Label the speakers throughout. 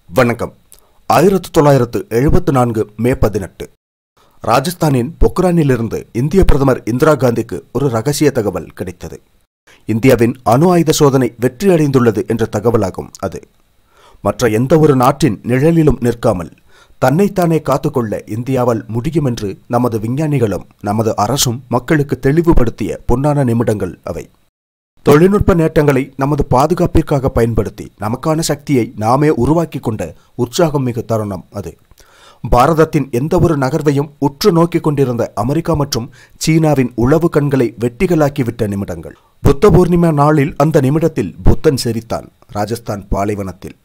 Speaker 1: வணக்கம் ஆயிரத்து தொள்ளாயிரத்து எழுபத்து நான்கு மே பதினெட்டு ராஜஸ்தானின் பொக்ரானிலிருந்து இந்திய பிரதமர் இந்திரா காந்திக்கு ஒரு ரகசிய தகவல் கிடைத்தது இந்தியாவின் அணு ஆயுத சோதனை வெற்றியடைந்துள்ளது என்ற தகவலாகும் அது மற்ற எந்த ஒரு நாட்டின் நிழலிலும் நிற்காமல் தன்னைத்தானே காத்துக்கொள்ள இந்தியாவால் முடியும் என்று நமது விஞ்ஞானிகளும் நமது அரசும் மக்களுக்கு தெளிவுபடுத்திய பொன்னான நிமிடங்கள் அவை தொழில்நுட்ப நேட்டங்களை நமது பாதுகாப்பிற்காக பயன்படுத்தி நமக்கான சக்தியை நாமே உருவாக்கி கொண்ட உற்சாகம் மிகு தருணம் அது பாரதத்தின் எந்த ஒரு நகர்வையும் உற்று நோக்கிக் கொண்டிருந்த அமெரிக்கா மற்றும் சீனாவின் உளவு கண்களை வெட்டிகளாக்கிவிட்ட நிமிடங்கள் புத்த பூர்ணிமா நாளில் அந்த நிமிடத்தில் புத்தன் சிரித்தான் ராஜஸ்தான் பாலைவனத்தில்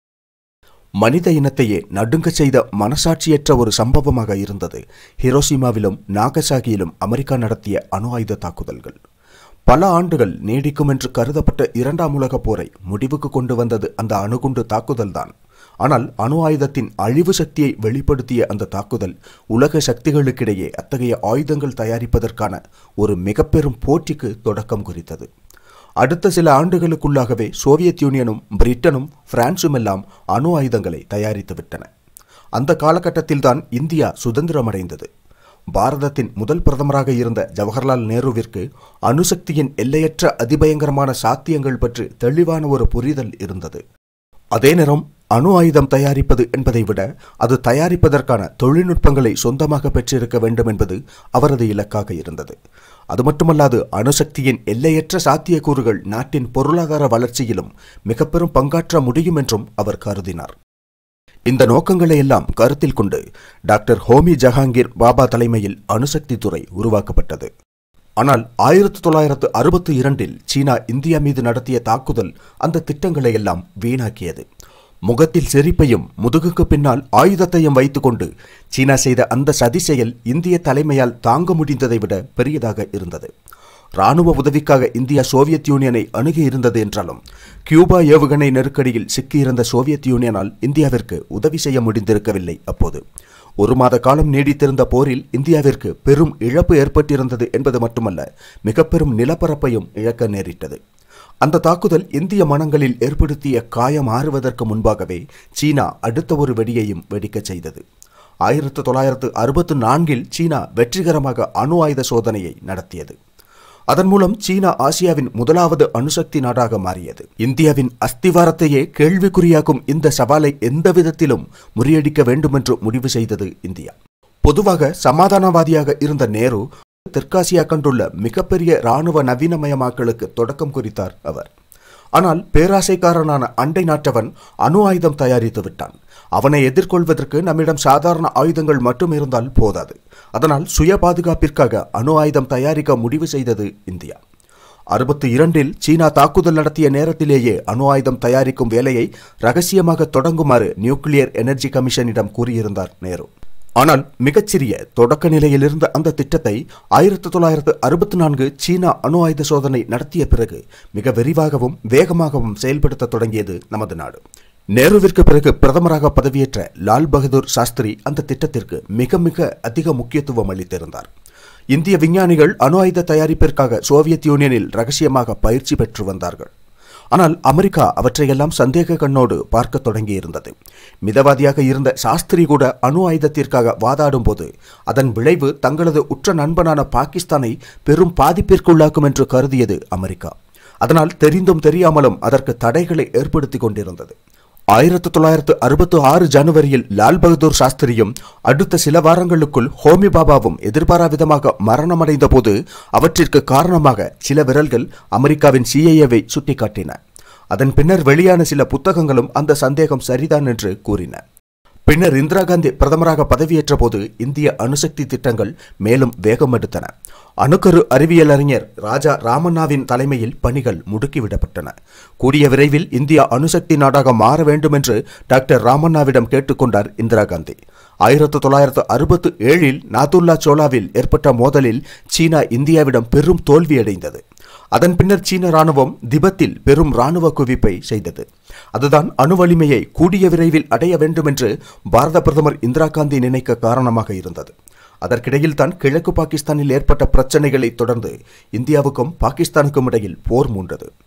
Speaker 1: மனித இனத்தையே நடுங்கச் செய்த மனசாட்சியற்ற ஒரு சம்பவமாக இருந்தது ஹிரோஷிமாவிலும் நாகசாகியிலும் அமெரிக்கா நடத்திய அணு ஆயுத தாக்குதல்கள் பல ஆண்டுகள் நீடிக்கும் என்று கருதப்பட்ட இரண்டாம் உலகப் போரை முடிவுக்கு கொண்டு வந்தது அந்த அணுகுண்டு தாக்குதல்தான் ஆனால் அணு ஆயுதத்தின் அழிவு சக்தியை வெளிப்படுத்திய அந்த தாக்குதல் உலக சக்திகளுக்கிடையே அத்தகைய ஆயுதங்கள் தயாரிப்பதற்கான ஒரு மிகப்பெரும் போட்டிக்கு தொடக்கம் குறித்தது அடுத்த சில ஆண்டுகளுக்குள்ளாகவே சோவியத் யூனியனும் பிரிட்டனும் பிரான்சும் எல்லாம் அணு ஆயுதங்களை தயாரித்து விட்டன அந்த காலகட்டத்தில்தான் இந்தியா சுதந்திரமடைந்தது பாரதத்தின் முதல் பிரதமராக இருந்த ஜவஹர்லால் நேருவிற்கு அணுசக்தியின் எல்லையற்ற அதிபயங்கரமான சாத்தியங்கள் பற்றி தெளிவான ஒரு புரிதல் இருந்தது அதே நேரம் அணு ஆயுதம் தயாரிப்பது என்பதை விட அது தயாரிப்பதற்கான தொழில்நுட்பங்களை சொந்தமாக பெற்றிருக்க வேண்டும் என்பது அவரது இலக்காக இருந்தது அது மட்டுமல்லாது அணுசக்தியின் எல்லையற்ற சாத்தியக்கூறுகள் நாட்டின் பொருளாதார வளர்ச்சியிலும் மிக பெரும் பங்காற்ற முடியும் என்றும் அவர் கருதினார் இந்த நோக்கங்களை எல்லாம் கருத்தில் கொண்டு டாக்டர் ஹோமி ஜஹாங்கீர் பாபா தலைமையில் அணுசக்தி துறை உருவாக்கப்பட்டது ஆனால் ஆயிரத்தி தொள்ளாயிரத்து அறுபத்தி இரண்டில் சீனா இந்தியா மீது நடத்திய தாக்குதல் அந்த திட்டங்களை எல்லாம் வீணாக்கியது முகத்தில் செரிப்பையும் முதுகுக்கு பின்னால் ஆயுதத்தையும் வைத்துக்கொண்டு சீனா செய்த அந்த சதி செயல் இந்திய தலைமையால் தாங்க முடிந்ததை விட பெரியதாக இருந்தது ராணுவ உதவிக்காக இந்தியா சோவியத் யூனியனை அணுகி இருந்தது என்றாலும் கியூபா ஏவுகணை நெருக்கடியில் சிக்கியிருந்த சோவியத் யூனியனால் இந்தியாவிற்கு உதவி செய்ய முடிந்திருக்கவில்லை அப்போது ஒரு மாத காலம் நீடித்திருந்த போரில் இந்தியாவிற்கு பெரும் இழப்பு ஏற்பட்டிருந்தது என்பது மட்டுமல்ல மிக பெரும் நிலப்பரப்பையும் இழக்க நேரிட்டது அந்த தாக்குதல் இந்திய மனங்களில் ஏற்படுத்திய காயம் ஆறுவதற்கு முன்பாகவே சீனா அடுத்த ஒரு வெடியையும் வெடிக்கச் செய்தது ஆயிரத்து தொள்ளாயிரத்து அறுபத்து நான்கில் சீனா வெற்றிகரமாக அணு ஆயுத சோதனையை நடத்தியது அதன் மூலம் சீனா ஆசியாவின் முதலாவது அணுசக்தி நாடாக மாறியது இந்தியாவின் அஸ்திவாரத்தையே கேள்விக்குறியாக்கும் இந்த சவாலை எந்த விதத்திலும் முறியடிக்க வேண்டும் என்று முடிவு செய்தது இந்தியா பொதுவாக சமாதானவாதியாக இருந்த நேரு தெற்காசியா கண்டுள்ள மிகப்பெரிய இராணுவ நவீனமயமாக்கலுக்கு தொடக்கம் குறித்தார் அவர் ஆனால் பேராசைக்காரனான அண்டை நாட்டவன் அணு ஆயுதம் தயாரித்து விட்டான் அவனை எதிர்கொள்வதற்கு நம்மிடம் சாதாரண ஆயுதங்கள் மட்டும் இருந்தால் போதாது அதனால் சுய பாதுகாப்பிற்காக அணு ஆயுதம் தயாரிக்க முடிவு செய்தது இந்தியா அறுபத்தி இரண்டில் சீனா தாக்குதல் நடத்திய நேரத்திலேயே அணு ஆயுதம் தயாரிக்கும் வேலையை ரகசியமாக தொடங்குமாறு நியூக்ளியர் எனர்ஜி கமிஷனிடம் கூறியிருந்தார் நேரு ஆனால் மிகச்சிறிய தொடக்க நிலையில் இருந்த அந்த திட்டத்தை ஆயிரத்தி தொள்ளாயிரத்து அறுபத்தி நான்கு சீனா அணு ஆயுத சோதனை நடத்திய பிறகு மிக விரிவாகவும் வேகமாகவும் செயல்படுத்த தொடங்கியது நமது நாடு நேருவிற்கு பிறகு பிரதமராக பதவியேற்ற லால் பகதூர் சாஸ்திரி அந்த திட்டத்திற்கு மிக மிக அதிக முக்கியத்துவம் அளித்திருந்தார் இந்திய விஞ்ஞானிகள் அணு ஆயுத தயாரிப்பிற்காக சோவியத் யூனியனில் ரகசியமாக பயிற்சி பெற்று வந்தார்கள் ஆனால் அமெரிக்கா அவற்றையெல்லாம் சந்தேக கண்ணோடு பார்க்க தொடங்கியிருந்தது மிதவாதியாக இருந்த சாஸ்திரி கூட அணு ஆயுதத்திற்காக வாதாடும் போது அதன் விளைவு தங்களது உற்ற நண்பனான பாகிஸ்தானை பெரும் பாதிப்பிற்குள்ளாக்கும் என்று கருதியது அமெரிக்கா அதனால் தெரிந்தும் தெரியாமலும் அதற்கு தடைகளை ஏற்படுத்தி கொண்டிருந்தது ஆயிரத்தி தொள்ளாயிரத்து அறுபத்தி ஆறு ஜனவரியில் லால் பகதூர் சாஸ்திரியும் அடுத்த சில வாரங்களுக்குள் ஹோமி பாபாவும் எதிர்பாரா விதமாக மரணமடைந்த போது அவற்றிற்கு காரணமாக சில விரல்கள் அமெரிக்காவின் சிஐஏவை சுட்டிக்காட்டின அதன் பின்னர் வெளியான சில புத்தகங்களும் அந்த சந்தேகம் சரிதான் என்று கூறின பின்னர் இந்திரா காந்தி பிரதமராக பதவியேற்ற போது இந்திய அணுசக்தி திட்டங்கள் மேலும் வேகம் எடுத்தன அணுக்கரு அறிவியல் அறிஞர் ராஜா ராமண்ணாவின் தலைமையில் பணிகள் முடுக்கிவிடப்பட்டன கூடிய விரைவில் இந்தியா அணுசக்தி நாடாக மாற வேண்டும் என்று டாக்டர் ராமண்ணாவிடம் கேட்டுக்கொண்டார் இந்திரா காந்தி ஆயிரத்து தொள்ளாயிரத்து அறுபத்து ஏழில் நாதுல்லா சோலாவில் ஏற்பட்ட மோதலில் சீனா இந்தியாவிடம் பெரும் தோல்வியடைந்தது அதன் பின்னர் சீன ராணுவம் திபெத்தில் பெரும் ராணுவ குவிப்பை செய்தது அதுதான் அணு வலிமையை கூடிய விரைவில் அடைய வேண்டும் என்று பாரத பிரதமர் இந்திரா காந்தி நினைக்க காரணமாக இருந்தது அதற்கிடையில் தான் கிழக்கு பாகிஸ்தானில் ஏற்பட்ட பிரச்சனைகளை தொடர்ந்து இந்தியாவுக்கும் பாகிஸ்தானுக்கும் இடையில் போர் மூண்டது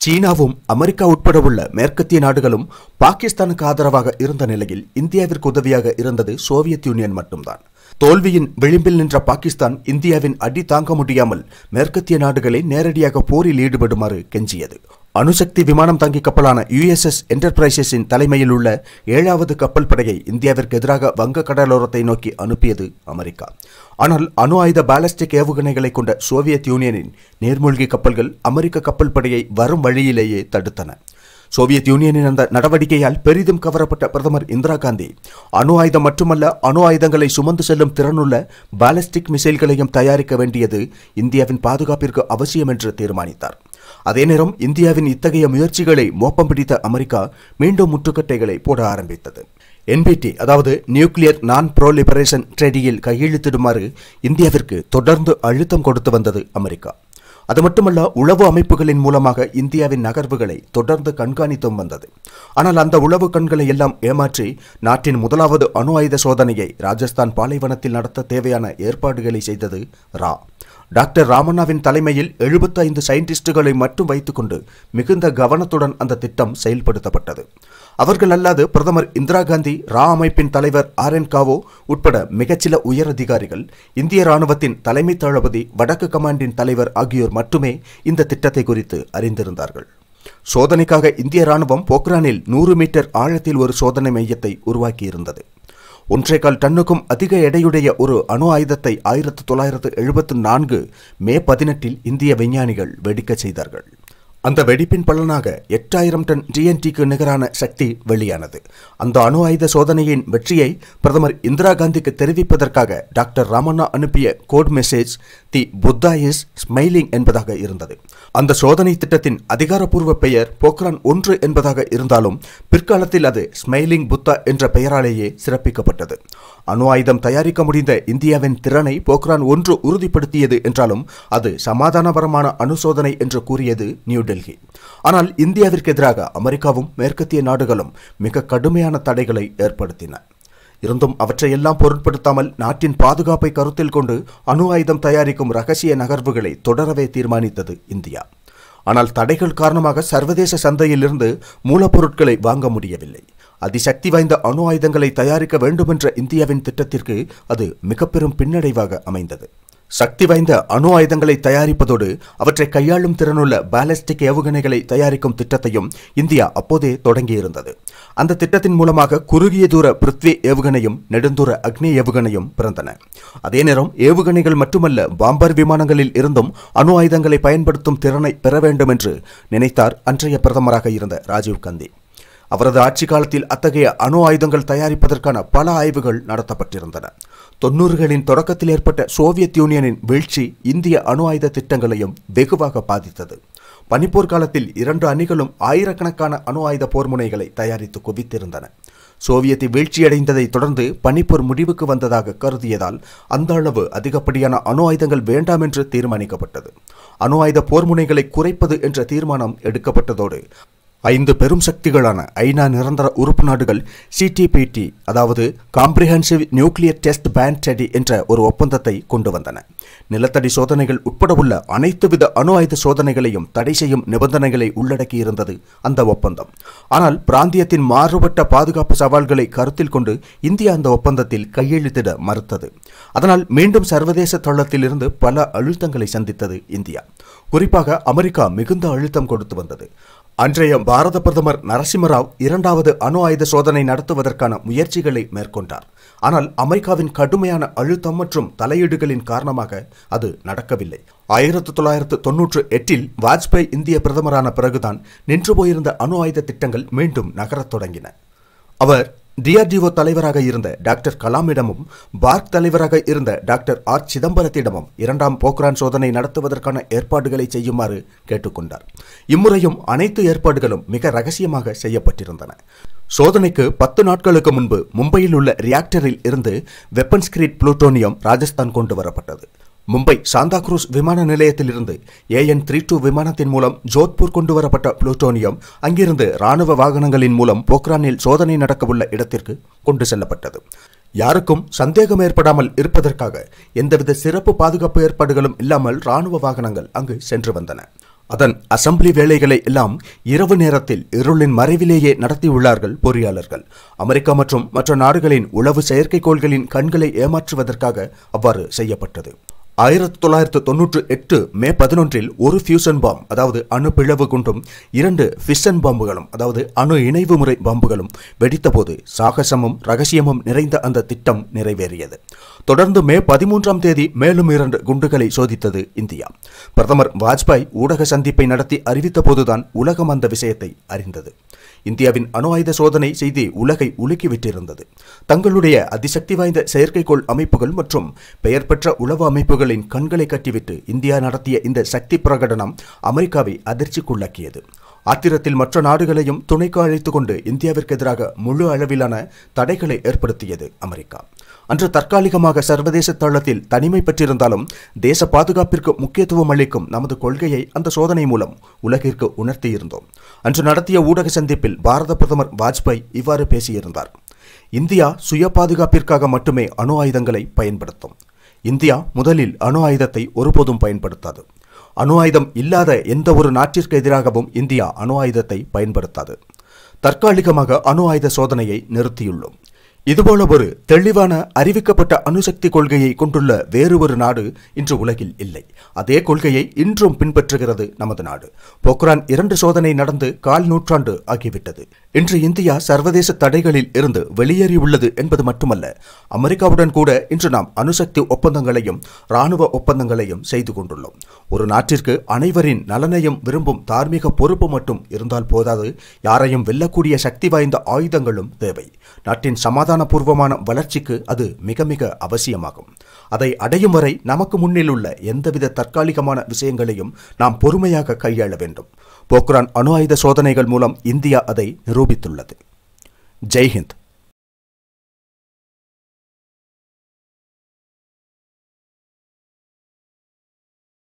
Speaker 1: சீனாவும் அமெரிக்கா உட்பட உள்ள மேற்கத்திய நாடுகளும் பாகிஸ்தானுக்கு ஆதரவாக இருந்த நிலையில் இந்தியாவிற்கு உதவியாக இருந்தது சோவியத் யூனியன் மட்டும்தான் தோல்வியின் விளிம்பில் நின்ற பாகிஸ்தான் இந்தியாவின் அடி தாங்க முடியாமல் மேற்கத்திய நாடுகளை நேரடியாக போரில் ஈடுபடுமாறு கெஞ்சியது அணுசக்தி விமானம் தாங்கி கப்பலான யுஎஸ்எஸ் என்டர்பிரைசஸின் தலைமையில் உள்ள ஏழாவது கப்பல் படையை இந்தியாவிற்கு எதிராக வங்க கடலோரத்தை நோக்கி அனுப்பியது அமெரிக்கா ஆனால் அணு ஆயுத பாலஸ்டிக் ஏவுகணைகளை கொண்ட சோவியத் யூனியனின் நீர்மூழ்கி கப்பல்கள் அமெரிக்க கப்பல் படையை வரும் வழியிலேயே தடுத்தன சோவியத் யூனியனின் அந்த நடவடிக்கையால் பெரிதும் கவரப்பட்ட பிரதமர் இந்திரா காந்தி அணு ஆயுதம் மட்டுமல்ல அணு ஆயுதங்களை சுமந்து செல்லும் திறனுள்ள பாலிஸ்டிக் மிசைல்களையும் தயாரிக்க வேண்டியது இந்தியாவின் பாதுகாப்பிற்கு அவசியம் என்று தீர்மானித்தார் அதே நேரம் இந்தியாவின் இத்தகைய முயற்சிகளை மோப்பம் பிடித்த அமெரிக்கா மீண்டும் முற்றுக்கட்டைகளை போட ஆரம்பித்தது என்பிடி அதாவது நியூக்ளியர் நான் ப்ரோலிபரேஷன் ட்ரெடியில் கையெழுத்திடுமாறு இந்தியாவிற்கு தொடர்ந்து அழுத்தம் கொடுத்து வந்தது அமெரிக்கா அது மட்டுமல்ல உளவு அமைப்புகளின் மூலமாக இந்தியாவின் நகர்வுகளை தொடர்ந்து கண்காணித்தும் வந்தது ஆனால் அந்த உளவு கண்களை எல்லாம் ஏமாற்றி நாட்டின் முதலாவது அணு ஆயுத சோதனையை ராஜஸ்தான் பாலைவனத்தில் நடத்த தேவையான ஏற்பாடுகளை செய்தது ரா டாக்டர் ராமண்ணாவின் தலைமையில் எழுபத்தைந்து சயின்டிஸ்டுகளை மட்டும் வைத்துக்கொண்டு மிகுந்த கவனத்துடன் அந்த திட்டம் செயல்படுத்தப்பட்டது அவர்கள் அல்லாது பிரதமர் இந்திரா காந்தி ரா அமைப்பின் தலைவர் ஆர் என் காவோ உட்பட மிகச்சில உயர் அதிகாரிகள் இந்திய ராணுவத்தின் தலைமை தளபதி வடக்கு கமாண்டின் தலைவர் ஆகியோர் மட்டுமே இந்த திட்டத்தை குறித்து அறிந்திருந்தார்கள் சோதனைக்காக இந்திய ராணுவம் போக்ரானில் நூறு மீட்டர் ஆழத்தில் ஒரு சோதனை மையத்தை உருவாக்கியிருந்தது ஒன்றே கால் டன்னுக்கும் அதிக எடையுடைய ஒரு அணு ஆயுதத்தை ஆயிரத்து தொள்ளாயிரத்து எழுபத்து நான்கு மே பதினெட்டில் இந்திய விஞ்ஞானிகள் வெடிக்கச் செய்தார்கள் அந்த வெடிப்பின் பலனாக எட்டாயிரம் டன் டிஎன்டிக்கு நிகரான சக்தி வெளியானது அந்த அணு ஆயுத சோதனையின் வெற்றியை பிரதமர் இந்திரா காந்திக்கு தெரிவிப்பதற்காக டாக்டர் ராமண்ணா அனுப்பிய code message the Buddha is smiling என்பதாக இருந்தது அந்த சோதனை திட்டத்தின் அதிகாரப்பூர்வ பெயர் போக்ரான் ஒன்று என்பதாக இருந்தாலும் பிற்காலத்தில் அது ஸ்மைலிங் புத்தா என்ற பெயராலேயே சிறப்பிக்கப்பட்டது அணு ஆயுதம் தயாரிக்க முடிந்த இந்தியாவின் திறனை போக்ரான் ஒன்று உறுதிப்படுத்தியது என்றாலும் அது சமாதானபரமான அணுசோதனை என்று கூறியது நியூ டெல்லி ஆனால் இந்தியாவிற்கு எதிராக அமெரிக்காவும் மேற்கத்திய நாடுகளும் மிக கடுமையான தடைகளை ஏற்படுத்தின இருந்தும் அவற்றையெல்லாம் பொருட்படுத்தாமல் நாட்டின் பாதுகாப்பை கருத்தில் கொண்டு அணு ஆயுதம் தயாரிக்கும் ரகசிய நகர்வுகளை தொடரவே தீர்மானித்தது இந்தியா ஆனால் தடைகள் காரணமாக சர்வதேச சந்தையிலிருந்து மூலப்பொருட்களை வாங்க முடியவில்லை அதிசக்தி வாய்ந்த அணு ஆயுதங்களை தயாரிக்க வேண்டுமென்ற இந்தியாவின் திட்டத்திற்கு அது மிக பெரும் பின்னடைவாக அமைந்தது சக்தி வாய்ந்த அணு ஆயுதங்களை தயாரிப்பதோடு அவற்றை கையாளும் திறனுள்ள பாலிஸ்டிக் ஏவுகணைகளை தயாரிக்கும் திட்டத்தையும் இந்தியா அப்போதே தொடங்கியிருந்தது அந்த திட்டத்தின் மூலமாக குறுகிய தூர பிருத்வி ஏவுகணையும் நெடுந்தூர அக்னி ஏவுகணையும் பிறந்தன அதே நேரம் ஏவுகணைகள் மட்டுமல்ல பாம்பர் விமானங்களில் இருந்தும் அணு ஆயுதங்களை பயன்படுத்தும் திறனை பெற வேண்டும் என்று நினைத்தார் அன்றைய பிரதமராக இருந்த ராஜீவ் காந்தி அவரது ஆட்சி காலத்தில் அத்தகைய அணு ஆயுதங்கள் தயாரிப்பதற்கான பல ஆய்வுகள் நடத்தப்பட்டிருந்தன தொன்னூறுகளின் தொடக்கத்தில் ஏற்பட்ட சோவியத் யூனியனின் வீழ்ச்சி இந்திய அணு ஆயுத திட்டங்களையும் வெகுவாக பாதித்தது பனிப்போர் காலத்தில் இரண்டு அணிகளும் ஆயிரக்கணக்கான அணு ஆயுத போர் முனைகளை தயாரித்து குவித்திருந்தன சோவியத்தை வீழ்ச்சியடைந்ததை தொடர்ந்து பனிப்போர் முடிவுக்கு வந்ததாக கருதியதால் அந்த அளவு அதிகப்படியான அணு ஆயுதங்கள் வேண்டாம் என்று தீர்மானிக்கப்பட்டது அணு ஆயுத போர் முனைகளை குறைப்பது என்ற தீர்மானம் எடுக்கப்பட்டதோடு ஐந்து பெரும் சக்திகளான ஐநா நிரந்தர உறுப்பு நாடுகள் சிடிபிடி அதாவது comprehensive nuclear test ban study என்ற ஒரு ஒப்பந்தத்தை கொண்டு வந்தன நிலத்தடி சோதனைகள் உட்பட உள்ள அனைத்து வித அணு ஆயுத சோதனைகளையும் தடை செய்யும் நிபந்தனைகளை உள்ளடக்கியிருந்தது அந்த ஒப்பந்தம் ஆனால் பிராந்தியத்தின் மாறுபட்ட பாதுகாப்பு சவால்களை கருத்தில் கொண்டு இந்தியா அந்த ஒப்பந்தத்தில் கையெழுத்திட மறுத்தது அதனால் மீண்டும் சர்வதேச தளத்திலிருந்து பல அழுத்தங்களை சந்தித்தது இந்தியா குறிப்பாக அமெரிக்கா மிகுந்த அழுத்தம் கொடுத்து வந்தது அன்றைய பாரத பிரதமர் நரசிம்மராவ் இரண்டாவது அணு ஆயுத சோதனை நடத்துவதற்கான முயற்சிகளை மேற்கொண்டார் ஆனால் அமெரிக்காவின் கடுமையான அழுத்தம் மற்றும் தலையீடுகளின் காரணமாக அது நடக்கவில்லை ஆயிரத்து தொள்ளாயிரத்து தொன்னூற்று எட்டில் வாஜ்பாய் இந்திய பிரதமரான பிறகுதான் நின்று போயிருந்த அணு ஆயுத திட்டங்கள் மீண்டும் நகரத் தொடங்கின அவர் டிஆர்டிஓ தலைவராக இருந்த டாக்டர் கலாமிடமும் பார்க் தலைவராக இருந்த டாக்டர் ஆர் சிதம்பரத்திடமும் இரண்டாம் போக்ரான் சோதனை நடத்துவதற்கான ஏற்பாடுகளை செய்யுமாறு கேட்டுக்கொண்டார் இம்முறையும் அனைத்து ஏற்பாடுகளும் மிக ரகசியமாக செய்யப்பட்டிருந்தன சோதனைக்கு பத்து நாட்களுக்கு முன்பு மும்பையில் உள்ள ரியாக்டரில் இருந்து வெப்பன்ஸ் கிரீட் புளூட்டோனியம் ராஜஸ்தான் கொண்டு வரப்பட்டது மும்பை சாந்தாக்ரூஸ் விமான நிலையத்திலிருந்து ஏஎன் த்ரீ டூ விமானத்தின் மூலம் ஜோத்பூர் கொண்டு வரப்பட்ட புளூட்டோனியம் அங்கிருந்து ராணுவ வாகனங்களின் மூலம் போக்ரானில் சோதனை நடக்கவுள்ள இடத்திற்கு கொண்டு செல்லப்பட்டது யாருக்கும் சந்தேகம் ஏற்படாமல் இருப்பதற்காக எந்தவித சிறப்பு பாதுகாப்பு ஏற்பாடுகளும் இல்லாமல் ராணுவ வாகனங்கள் அங்கு சென்று வந்தன அதன் அசம்பிளி வேலைகளை எல்லாம் இரவு நேரத்தில் இருளின் மறைவிலேயே நடத்தியுள்ளார்கள் பொறியாளர்கள் அமெரிக்கா மற்றும் மற்ற நாடுகளின் உளவு செயற்கைக்கோள்களின் கண்களை ஏமாற்றுவதற்காக அவ்வாறு செய்யப்பட்டது ஆயிரத்தி தொள்ளாயிரத்து தொன்னூற்று எட்டு மே பதினொன்றில் ஒரு ஃபியூசன் பாம் அதாவது அணு பிளவு குண்டும் இரண்டு ஃபிஷன் பாம்புகளும் அதாவது அணு இணைவு முறை பாம்புகளும் வெடித்தபோது சாகசமும் ரகசியமும் நிறைந்த அந்த திட்டம் நிறைவேறியது தொடர்ந்து மே பதிமூன்றாம் தேதி மேலும் இரண்டு குண்டுகளை சோதித்தது இந்தியா பிரதமர் வாஜ்பாய் ஊடக சந்திப்பை நடத்தி அறிவித்த போதுதான் உலகம் அந்த விஷயத்தை அறிந்தது இந்தியாவின் அணு ஆயுத சோதனை செய்தி உலகை உலுக்கிவிட்டிருந்தது தங்களுடைய அதிசக்தி வாய்ந்த செயற்கைக்கோள் அமைப்புகள் மற்றும் பெயர் பெற்ற உளவு அமைப்புகளின் கண்களை கட்டிவிட்டு இந்தியா நடத்திய இந்த சக்தி பிரகடனம் அமெரிக்காவை அதிர்ச்சிக்குள்ளாக்கியது ஆத்திரத்தில் மற்ற நாடுகளையும் துணைக்கு அழைத்துக் கொண்டு இந்தியாவிற்கு எதிராக முழு அளவிலான தடைகளை ஏற்படுத்தியது அமெரிக்கா அன்று தற்காலிகமாக சர்வதேச தளத்தில் தனிமை பெற்றிருந்தாலும் தேச பாதுகாப்பிற்கு முக்கியத்துவம் அளிக்கும் நமது கொள்கையை அந்த சோதனை மூலம் உலகிற்கு உணர்த்தியிருந்தோம் அன்று நடத்திய ஊடக சந்திப்பில் பாரத பிரதமர் வாஜ்பாய் இவ்வாறு பேசியிருந்தார் இந்தியா சுய பாதுகாப்பிற்காக மட்டுமே அணு ஆயுதங்களை பயன்படுத்தும் இந்தியா முதலில் அணு ஆயுதத்தை ஒருபோதும் பயன்படுத்தாது அணு ஆயுதம் இல்லாத எந்த ஒரு நாட்டிற்கு எதிராகவும் இந்தியா அணு ஆயுதத்தை பயன்படுத்தாது தற்காலிகமாக அணு ஆயுத சோதனையை நிறுத்தியுள்ளோம் இதுபோல ஒரு தெளிவான அறிவிக்கப்பட்ட அணுசக்தி கொள்கையை கொண்டுள்ள வேறு ஒரு நாடு இன்று உலகில் இல்லை அதே கொள்கையை இன்றும் பின்பற்றுகிறது நமது நாடு போக்ரான் இரண்டு சோதனை நடந்து கால் நூற்றாண்டு ஆகிவிட்டது இன்று இந்தியா சர்வதேச தடைகளில் இருந்து வெளியேறியுள்ளது என்பது மட்டுமல்ல அமெரிக்காவுடன் கூட இன்று நாம் அணுசக்தி ஒப்பந்தங்களையும் இராணுவ ஒப்பந்தங்களையும் செய்து கொண்டுள்ளோம் ஒரு நாட்டிற்கு அனைவரின் நலனையும் விரும்பும் தார்மீக பொறுப்பு மட்டும் இருந்தால் போதாது யாரையும் வெல்லக்கூடிய சக்தி வாய்ந்த ஆயுதங்களும் தேவை நாட்டின் சமாதானபூர்வமான வளர்ச்சிக்கு அது மிக மிக அவசியமாகும் அதை அடையும் வரை நமக்கு முன்னில் உள்ள எந்தவித தற்காலிகமான விஷயங்களையும் நாம் பொறுமையாக கையாள வேண்டும் போக்ரான் அணு ஆயுத சோதனைகள் மூலம் இந்தியா அதை நிரூபித்துள்ளது ஜெய்ஹிந்த்